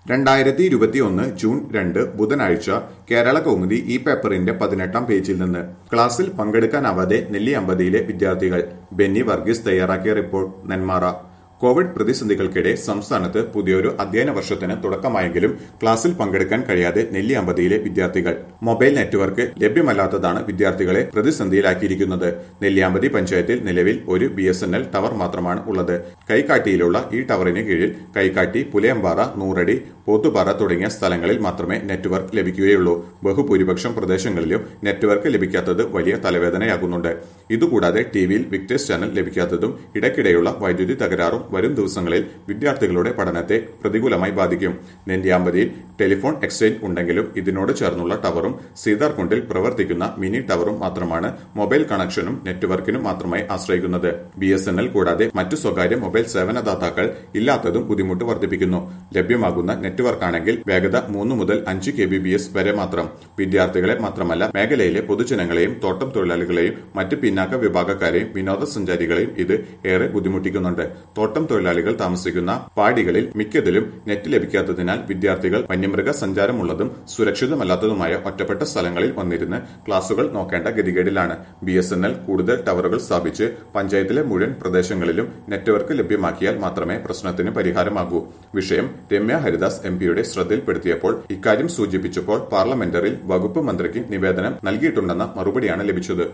രണ്ടായിരത്തി ഇരുപത്തിയൊന്ന് ജൂൺ രണ്ട് ബുധനാഴ്ച കേരള കൗമുദി ഈ പേപ്പറിന്റെ പതിനെട്ടാം പേജിൽ നിന്ന് ക്ലാസ്സിൽ പങ്കെടുക്കാനാവാതെ നെല്ലിയമ്പതിയിലെ വിദ്യാർത്ഥികൾ ബെന്നി വർഗീസ് തയ്യാറാക്കിയ റിപ്പോർട്ട് നെന്മാറ കോവിഡ് പ്രതിസന്ധികൾക്കിടെ സംസ്ഥാനത്ത് പുതിയൊരു അധ്യയന വർഷത്തിന് തുടക്കമായെങ്കിലും ക്ലാസ്സിൽ പങ്കെടുക്കാൻ കഴിയാതെ നെല്ലിയമ്പതിയിലെ വിദ്യാർത്ഥികൾ മൊബൈൽ നെറ്റ്വർക്ക് ലഭ്യമല്ലാത്തതാണ് വിദ്യാർത്ഥികളെ പ്രതിസന്ധിയിലാക്കിയിരിക്കുന്നത് നെല്ലിയാമ്പതി പഞ്ചായത്തിൽ നിലവിൽ ഒരു B S N L tower മാത്രമാണ് ഉള്ളത് കൈക്കാട്ടിയിലുള്ള ഈ ടവറിന് കീഴിൽ കൈക്കാട്ടി പുലയമ്പാറ നൂറടി പോത്തുപാറ തുടങ്ങിയ സ്ഥലങ്ങളിൽ മാത്രമേ നെറ്റ്വർക്ക് ലഭിക്കുകയുള്ളൂ ബഹുഭൂരിപക്ഷം പ്രദേശങ്ങളിലും നെറ്റ്വർക്ക് ലഭിക്കാത്തത് വലിയ തലവേദനയാകുന്നുണ്ട് ഇതുകൂടാതെ ടിവിയിൽ വിക്ടേഴ്സ് ചാനൽ ലഭിക്കാത്തതും ഇടയ്ക്കിടെയുള്ള വൈദ്യുതി തകരാറും വരും ദിവസങ്ങളിൽ വിദ്യാർത്ഥികളുടെ പഠനത്തെ പ്രതികൂലമായി ബാധിക്കും നെന്റിയാമ്പതിയിൽ ടെലിഫോൺ എക്സ്ചേഞ്ച് ഉണ്ടെങ്കിലും ഇതിനോട് ചേർന്നുള്ള ടവറും സീതാർകുണ്ടിൽ പ്രവർത്തിക്കുന്ന മിനി ടവറും മാത്രമാണ് മൊബൈൽ കണക്ഷനും നെറ്റ്വർക്കിനും മാത്രമായി ആശ്രയിക്കുന്നത് ബി എസ് എൻ എൽ കൂടാതെ മറ്റു സ്വകാര്യ മൊബൈൽ സേവനദാതാക്കൾ ഇല്ലാത്തതും ബുദ്ധിമുട്ട് വർദ്ധിപ്പിക്കുന്നു ലഭ്യമാകുന്ന നെറ്റ്വർക്കാണെങ്കിൽ വേഗത മൂന്ന് മുതൽ അഞ്ച് കെ ബി ബി എസ് വരെ മാത്രം വിദ്യാർത്ഥികളെ മാത്രമല്ല മേഖലയിലെ പൊതുജനങ്ങളെയും തോട്ടം തൊഴിലാളികളെയും മറ്റ് പിന്നാക്ക വിഭാഗക്കാരെയും വിനോദസഞ്ചാരികളെയും ഇത് ഏറെ ബുദ്ധിമുട്ടിക്കുന്നുണ്ട് തോട്ടം തൊഴിലാളികൾ താമസിക്കുന്ന പാടികളിൽ മിക്കതിലും നെറ്റ് ലഭിക്കാത്തതിനാൽ വിദ്യാർത്ഥികൾ വന്യമൃഗ സഞ്ചാരമുള്ളതും സുരക്ഷിതമല്ലാത്തതുമായ ഒറ്റപ്പെട്ട സ്ഥലങ്ങളിൽ വന്നിരുന്ന് ക്ലാസുകൾ നോക്കേണ്ട ഗതികേടിലാണ് ബി എസ് എൻ എൽ കൂടുതൽ ടവറുകൾ സ്ഥാപിച്ച് പഞ്ചായത്തിലെ മുഴുവൻ പ്രദേശങ്ങളിലും നെറ്റ്വർക്ക് ലഭ്യമാക്കിയാൽ മാത്രമേ പ്രശ്നത്തിന് പരിഹാരമാകൂ വിഷയം രമ്യ ഹരിദാസ് എം പിയുടെ ശ്രദ്ധയിൽപ്പെടുത്തിയപ്പോൾ ഇക്കാര്യം സൂചിപ്പിച്ചപ്പോൾ പാർലമെന്ററിൽ വകുപ്പ് മന്ത്രിക്ക് നിവേദനം നൽകിയിട്ടുണ്ടെന്ന മറുപടിയാണ് ലഭിച്ചത്